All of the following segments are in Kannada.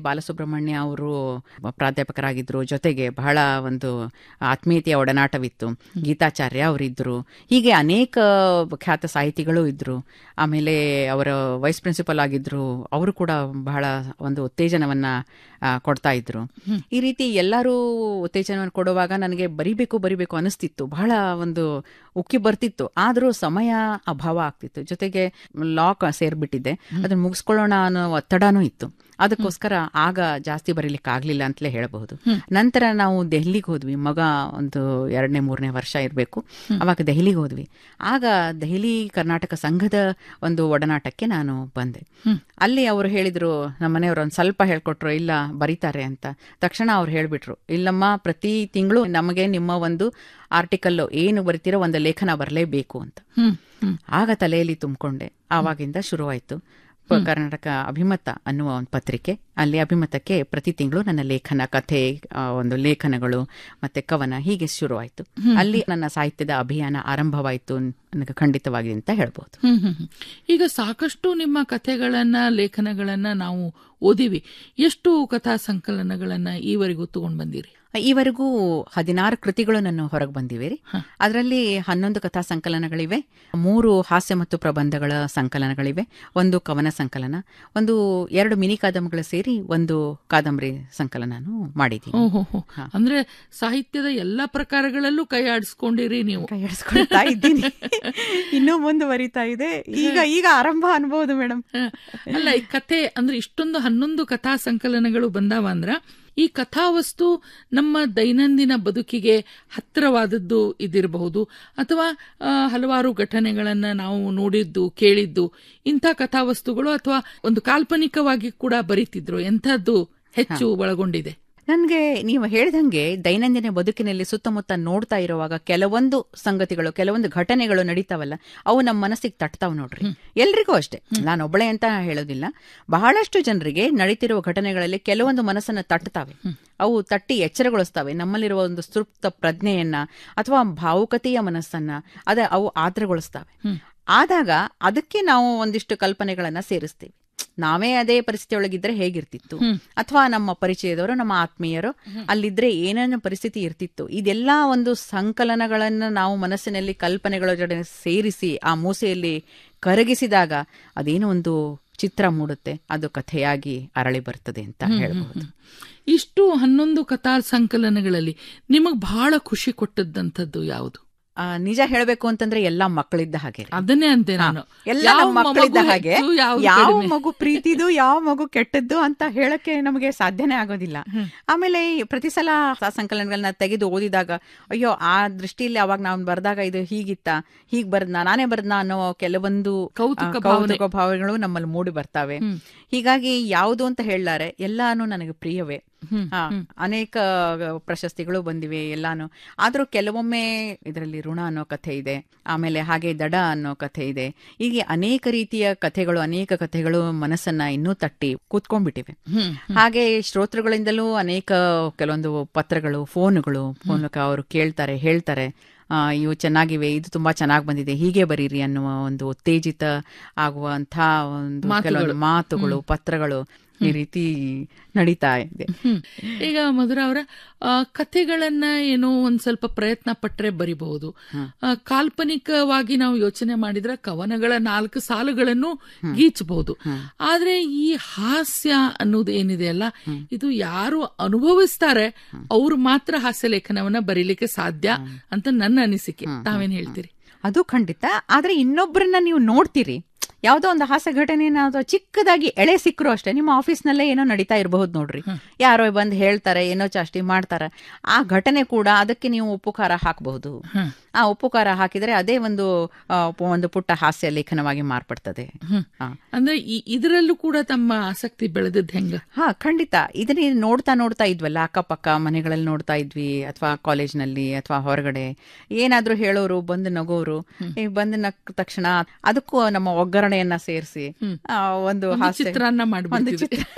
ಬಾಲಸುಬ್ರಹ್ಮಣ್ಯ ಅವರು ಪ್ರಾಧ್ಯಾಪಕರಾಗಿದ್ರು ಜೊತೆಗೆ ಬಹಳ ಒಂದು ಆತ್ಮೀಯತೆಯ ಒಡನಾಟವಿತ್ತು ಗೀತಾಚಾರ್ಯ ಅವರಿದ್ದರು ಹೀಗೆ ಅನೇಕ ಖ್ಯಾತ ಸಾಹಿತಿಗಳು ಇದ್ರು ಆಮೇಲೆ ಅವರ ವೈಸ್ ಪ್ರಿನ್ಸಿಪಲ್ ಆಗಿದ್ರು ಅವರು ಕೂಡ ಬಹಳ ಒಂದು ಉತ್ತೇಜನವನ್ನ ಆ, ಕೊಡ್ತಾ ಇದ್ರು ಈ ರೀತಿ ಎಲ್ಲರೂ ಉತ್ತೇಜನವನ್ನು ಕೊಡುವಾಗ ನನಗೆ ಬರಿಬೇಕು ಬರಿಬೇಕು ಅನಿಸ್ತಿತ್ತು ಬಹಳ ಒಂದು ಉಕ್ಕಿ ಬರ್ತಿತ್ತು ಆದರೂ ಸಮಯ ಅಭಾವ ಆಗ್ತಿತ್ತು ಜೊತೆಗೆ ಲಾಕ್ ಸೇರ್ಬಿಟ್ಟಿದ್ದೆ ಅದನ್ನ ಮುಗಿಸ್ಕೊಳ್ಳೋಣ ಅನ್ನೋ ಒತ್ತಡನೂ ಇತ್ತು ಅದಕ್ಕೋಸ್ಕರ ಆಗ ಜಾಸ್ತಿ ಬರೀಲಿಕ್ಕೆ ಆಗ್ಲಿಲ್ಲ ಅಂತಲೇ ಹೇಳಬಹುದು ನಂತರ ನಾವು ದೆಹಲಿಗೆ ಹೋದ್ವಿ ಮಗ ಒಂದು ಎರಡನೇ ಮೂರನೇ ವರ್ಷ ಇರಬೇಕು ಅವಾಗ ದೆಹಲಿಗೆ ಹೋದ್ವಿ ಆಗ ದೆಹಲಿ ಕರ್ನಾಟಕ ಸಂಘದ ಒಂದು ಒಡನಾಟಕ್ಕೆ ನಾನು ಬಂದೆ ಅಲ್ಲಿ ಅವರು ಹೇಳಿದ್ರು ನಮ್ಮ ಮನೆಯವರು ಒಂದು ಸ್ವಲ್ಪ ಹೇಳ್ಕೊಟ್ರು ಇಲ್ಲ ಬರೀತಾರೆ ಅಂತ ತಕ್ಷಣ ಅವ್ರು ಹೇಳ್ಬಿಟ್ರು ಇಲ್ಲಮ್ಮ ಪ್ರತಿ ತಿಂಗಳು ನಮಗೆ ನಿಮ್ಮ ಒಂದು ಆರ್ಟಿಕಲ್ ಏನು ಬರಿತೀರೋ ಒಂದು ಲೇಖನ ಬರಲೇಬೇಕು ಅಂತ ಹ್ಮ್ ಹ್ಮ್ ಆಗ ತಲೆಯಲ್ಲಿ ತುಂಬಿಕೊಂಡೆ ಆವಾಗಿಂದ ಶುರುವಾಯಿತು ಪ- ಕರ್ನಾಟಕ ಅಭಿಮತ ಅನ್ನುವ ಒಂದು ಪತ್ರಿಕೆ ಅಲ್ಲಿ ಅಭಿಮತಕ್ಕೆ ಪ್ರತಿ ತಿಂಗಳು ನನ್ನ ಲೇಖನ ಕಥೆ ಆ, ಒಂದು ಲೇಖನಗಳು ಮತ್ತೆ ಕವನ ಹೀಗೆ ಶುರುವಾಯಿತು ಅಲ್ಲಿ ನನ್ನ ಸಾಹಿತ್ಯದ ಅಭಿಯಾನ ಆರಂಭವಾಯಿತು ನನಗೆ ಖಂಡಿತವಾಗಿ ಅಂತ ಹೇಳ್ಬೋದು ಹ್ಮ್ ಹ್ಮ್ ಹ್ಮ್. ಈಗ ಸಾಕಷ್ಟು ನಿಮ್ಮ ಕಥೆಗಳನ್ನ ಲೇಖನಗಳನ್ನ ನಾವು ಓದಿವಿ ಎಷ್ಟು ಕಥಾ ಸಂಕಲನಗಳನ್ನ ಈವರೆಗೂ ತಗೊಂಡ್ ಬಂದಿರಿ ಈವರೆಗೂ ಹದಿನಾರು ಕೃತಿಗಳು ನನ್ನ ಹೊರಗೆ ಬಂದಿವೆ ರೀ ಅದರಲ್ಲಿ ಹನ್ನೊಂದು ಕಥಾ ಸಂಕಲನಗಳಿವೆ ಮೂರು ಹಾಸ್ಯ ಮತ್ತು ಪ್ರಬಂಧಗಳ ಸಂಕಲನಗಳಿವೆ ಒಂದು ಕವನ ಸಂಕಲನ ಒಂದು ಎರಡು ಮಿನಿ ಕಾದಂಬರಿಗಳು ಸೇರಿ ಒಂದು ಕಾದಂಬರಿ ಸಂಕಲನನು ಮಾಡಿದ್ದೀನಿ ಓಹೋ ಅಂದ್ರೆ ಸಾಹಿತ್ಯದ ಎಲ್ಲಾ ಪ್ರಕಾರಗಳಲ್ಲೂ ಕೈ ಆಡಿಸ್ಕೊಂಡಿರಿ ನೀವು ಕೈ ಆಡಿಸ್ಕೊಳ್ತಾ ಇದ್ದೀನಿ ಇನ್ನೂ ಮುಂದುವರಿತಾ ಇದೆ ಈಗ ಈಗ ಆರಂಭ ಅನ್ಬಹುದು ಮೇಡಮ್ ಹ. ಅಲ್ಲ ಈ ಕಥೆ ಅಂದ್ರೆ ಇಷ್ಟೊಂದು ಹನ್ನೊಂದು ಕಥಾ ಸಂಕಲನಗಳು ಬಂದಾವ ಅಂದ್ರ ಈ ಕಥಾವಸ್ತು ನಮ್ಮ ದೈನಂದಿನ ಬದುಕಿಗೆ ಹತ್ತಿರವಾದದ್ದು ಇದಿರಬಹುದು ಅಥವಾ ಆ, ಹಲವಾರು ಘಟನೆಗಳನ್ನ ನಾವು ನೋಡಿದ್ದು ಕೇಳಿದ್ದು ಇಂಥ ಕಥಾವಸ್ತುಗಳು ಅಥವಾ ಒಂದು ಕಾಲ್ಪನಿಕವಾಗಿ ಕೂಡ ಬರೀತಿದ್ರು ಎಂಥದ್ದು ಹೆಚ್ಚು ಒಳಗೊಂಡಿದೆ ನನ್ಗೆ ನೀವು ಹೇಳ್ದಂಗೆ ದೈನಂದಿನ ಬದುಕಿನಲ್ಲಿ ಸುತ್ತಮುತ್ತ ನೋಡ್ತಾ ಇರುವಾಗ ಕೆಲವೊಂದು ಸಂಗತಿಗಳು ಕೆಲವೊಂದು ಘಟನೆಗಳು ನಡೀತಾವಲ್ಲ ಅವು ನಮ್ಮ ಮನಸ್ಸಿಗೆ ತಟ್ತಾವ್ ನೋಡ್ರಿ ಎಲ್ರಿಗೂ ಅಷ್ಟೇ ನಾನೊಬ್ಬಳೆ ಅಂತ ಹೇಳೋದಿಲ್ಲ ಬಹಳಷ್ಟು ಜನರಿಗೆ ನಡೀತಿರುವ ಘಟನೆಗಳಲ್ಲಿ ಕೆಲವೊಂದು ಮನಸ್ಸನ್ನ ತಟ್ತಾವೆ ಅವು ತಟ್ಟಿ ಎಚ್ಚರಗೊಳಿಸ್ತವೆ ನಮ್ಮಲ್ಲಿರುವ ಒಂದು ಸುಪ್ತ ಪ್ರಜ್ಞೆಯನ್ನ ಅಥವಾ ಭಾವುಕತೆಯ ಮನಸ್ಸನ್ನ ಅದ ಅವು ಆದ್ರಗೊಳಿಸ್ತವೆ ಆದಾಗ ಅದಕ್ಕೆ ನಾವು ಒಂದಿಷ್ಟು ಕಲ್ಪನೆಗಳನ್ನ ಸೇರಿಸ್ತೀವಿ ನಾವೇ ಅದೇ ಪರಿಸ್ಥಿತಿ ಒಳಗಿದ್ರೆ ಹೇಗಿರ್ತಿತ್ತು ಅಥವಾ ನಮ್ಮ ಪರಿಚಯದವರು ನಮ್ಮ ಆತ್ಮೀಯರು ಅಲ್ಲಿದ್ರೆ ಏನೇನು ಪರಿಸ್ಥಿತಿ ಇರ್ತಿತ್ತು ಇದೆಲ್ಲ ಒಂದು ಸಂಕಲನಗಳನ್ನ ನಾವು ಮನಸ್ಸಿನಲ್ಲಿ ಕಲ್ಪನೆಗಳ ಜೊತೆ ಸೇರಿಸಿ ಆ ಮೂಸೆಯಲ್ಲಿ ಕರಗಿಸಿದಾಗ ಅದೇನೋ ಒಂದು ಚಿತ್ರ ಮೂಡುತ್ತೆ ಅದು ಕಥೆಯಾಗಿ ಅರಳಿ ಬರ್ತದೆ ಅಂತ ಹೇಳ್ಬಹುದು ಇಷ್ಟು ಹನ್ನೊಂದು ಕಥಾ ಸಂಕಲನಗಳಲ್ಲಿ ನಿಮಗ್ ಬಹಳ ಖುಷಿ ಕೊಟ್ಟದ್ದಂಥದ್ದು ಯಾವುದು ಆ, ನಿಜ ಹೇಳ್ಬೇಕು ಅಂತಂದ್ರೆ ಎಲ್ಲಾ ಮಕ್ಕಳಿದ್ದ ಹಾಗೆ ರೀ. ಅದನ್ನೇ ಅಂತೆ ನಾನು ಎಲ್ಲ ಯಾವ ನಮ್ಮ ಮಕ್ಕಳಿದ್ದ ಮಗು ಹಾಗೆ ಹೆಚ್ಚು, ಯಾವ್ದು ಯಾವ ಕಡಿಮೆ? ಮಗು ಪ್ರೀತಿದು ಯಾವ ಮಗು ಕೆಟ್ಟದ್ದು ಅಂತ ಹೇಳಕ್ಕೆ ನಮಗೆ ಸಾಧ್ಯನೇ ಆಗೋದಿಲ್ಲ ಆಮೇಲೆ ಈ ಪ್ರತಿ ಸಲ ಆ ಸಂಕಲನಗಳನ್ನ ತೆಗೆದು ಓದಿದಾಗ ಅಯ್ಯೋ ಆ ದೃಷ್ಟಿಯಲ್ಲಿ ಅವಾಗ ನಾವು ಬರ್ದಾಗ ಇದು ಹೀಗಿತ್ತ ಹೀಗ್ ಬರ್ದ್ನಾ ನಾನೇ ಬರ್ದ್ನಾ ಅನ್ನೋ ಕೆಲವೊಂದು ಕೌತುಕ ಆ, ಕೌತುಕ ಭಾವಗಳು ನಮ್ಮಲ್ಲಿ ಮೂಡಿ ಬರ್ತಾವೆ ಹೀಗಾಗಿ ಯಾವುದು ಅಂತ ಹೇಳಲಾರೆ ಎಲ್ಲಾನು ನನಗೆ ಪ್ರಿಯವೇ ಹಾ, ಅನೇಕ ಪ್ರಶಸ್ತಿಗಳು ಬಂದಿವೆ ಎಲ್ಲಾನು ಆದ್ರೂ ಕೆಲವೊಮ್ಮೆ ಇದರಲ್ಲಿ ಋಣ ಅನ್ನೋ ಕಥೆ ಇದೆ ಆಮೇಲೆ ಹಾಗೆ ದಡ ಅನ್ನೋ ಕಥೆ ಇದೆ ಹೀಗೆ ಅನೇಕ ರೀತಿಯ ಕಥೆಗಳು ಅನೇಕ ಕಥೆಗಳು ಮನಸ್ಸನ್ನ ಇನ್ನೂ ತಟ್ಟಿ ಕೂತ್ಕೊಂಡ್ಬಿಟ್ಟಿವೆ ಹಾಗೆ ಶ್ರೋತೃಗಳಿಂದಲೂ ಅನೇಕ ಕೆಲವೊಂದು ಪತ್ರಗಳು ಫೋನುಗಳು ಮೂಲಕ ಅವರು ಕೇಳ್ತಾರೆ ಹೇಳ್ತಾರೆ ಆ, ಇವು ಚೆನ್ನಾಗಿವೆ ಇದು ತುಂಬಾ ಚೆನ್ನಾಗಿ ಬಂದಿದೆ ಹೀಗೆ ಬರೀರಿ ಅನ್ನುವ ಒಂದು ಉತ್ತೇಜಿತ ಆಗುವಂತ ಒಂದು ಕೆಲವೊಂದು ಮಾತುಗಳು ಪತ್ರಗಳು ಈ ರೀತಿ ನಡೀತಾ ಇದೆ ಹ್ಮ್. ಈಗ ಮಧುರ ಅವರ ಆ, ಕಥೆಗಳನ್ನ ಏನೋ ಒಂದ್ ಸ್ವಲ್ಪ ಪ್ರಯತ್ನ ಪಟ್ರೆ ಬರಿಬಹುದು ಆ, ಕಾಲ್ಪನಿಕವಾಗಿ ನಾವು ಯೋಚನೆ ಮಾಡಿದ್ರೆ ಕವನಗಳ ನಾಲ್ಕು ಸಾಲುಗಳನ್ನು ಗೀಚಬಹುದು ಆದ್ರೆ ಈ ಹಾಸ್ಯ ಅನ್ನೋದು ಏನಿದೆ ಅಲ್ಲ ಇದು ಯಾರು ಅನುಭವಿಸ್ತಾರೆ ಅವ್ರು ಮಾತ್ರ ಹಾಸ್ಯ ಲೇಖನವನ್ನ ಬರೀಲಿಕ್ಕೆ ಸಾಧ್ಯ ಅಂತ ನನ್ನ ಅನಿಸಿಕೆ ತಾವೇನ್ ಹೇಳ್ತೀರಿ ಅದು ಖಂಡಿತ ಆದ್ರೆ ಇನ್ನೊಬ್ಬರನ್ನ ನೀವು ನೋಡ್ತೀರಿ ಯಾವುದೋ ಒಂದು ಹಾಸ್ಯ ಘಟನೆನ ಅಥವಾ ಚಿಕ್ಕದಾಗಿ ಎಳೆ ಸಿಕ್ಕರು ಅಷ್ಟೇ ನಿಮ್ಮ ಆಫೀಸ್ನಲ್ಲೇ ಏನೋ ನಡೀತಾ ಇರಬಹುದು ನೋಡ್ರಿ ಯಾರೋ ಬಂದು ಹೇಳ್ತಾರೆ ಏನೋ ಚಾಷ್ಟಿ ಮಾಡ್ತಾರೆ ಆ ಘಟನೆ ಕೂಡ ಅದಕ್ಕೆ ನೀವು ಉಪ್ಪು ಖಾರ ಹಾಕಬಹುದು ಆ ಉಪ್ಪು ಖಾರ ಹಾಕಿದ್ರೆ ಅದೇ ಒಂದು ಆ, ಪ- ಒಂದು ಪುಟ್ಟ ಹಾಸ್ಯ ಲೇಖನವಾಗಿ ಮಾರ್ಪಡ್ತದೆ ಹಾ. ಅಂದ್ರೆ ಈ- ಇದರಲ್ಲೂ ಕೂಡ ತಮ್ಮ ಆಸಕ್ತಿ ಬೆಳೆದದ್ ಹೆಂಗ ಹಾ ಖಂಡಿತ ಇದನ್ನ ನೋಡ್ತಾ ನೋಡ್ತಾ ಇದ್ವಲ್ಲ ಅಕ್ಕಪಕ್ಕ ಮನೆಗಳಲ್ಲಿ ನೋಡ್ತಾ ಇದ್ವಿ ಅಥವಾ ಕಾಲೇಜ್ನಲ್ಲಿ ಅಥವಾ ಹೊರಗಡೆ ಏನಾದ್ರೂ ಹೇಳೋರು ಬಂದು ನಗೋರು ಈ ಬಂದು ನಕ್ಕ ತಕ್ಷಣ ಅದಕ್ಕೂ ನಮ್ಮ ಒಗ್ಗರಣೆಯನ್ನ ಸೇರಿಸಿ ಒಂದು ಹಾಸ್ಯ ಚಿತ್ರಾನ್ನ ಒಂದು ಮಾಡ್ಬಿಡ್ತಿದ್ವಿ ಚಿತ್ರ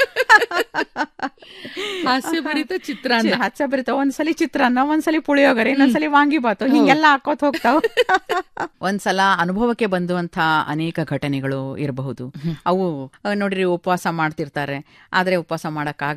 ಹಾಸ್ಯಭರಿತ ಚಿತ್ರಾನ್ನ ಹಚ್ಚ ಬರಿತಾವ ಒಂದ್ಸಲಿ ಚಿತ್ರಾನ್ನ ಒಂದ್ಸಲಿ ಪುಳಿಯೋಗರೆ ಇನ್ನೊಂದ್ಸಲಿ ವಾಂಗಿಬಾತು ಹಿಂಗೆಲ್ಲ ಹಾಕೋತ್ ಹೋಗ್ತಾವ ಒಂದ್ಸಲ ಅನುಭವಕ್ಕೆ ಬಂದುವಂತ ಅನೇಕ ಘಟನೆಗಳು ಇರಬಹುದು ಅವು ಆ, ನೋಡ್ರಿ ಉಪವಾಸ ಮಾಡ್ತಿರ್ತಾರೆ ಆದ್ರೆ ಉಪವಾಸ ಮಾಡಕ್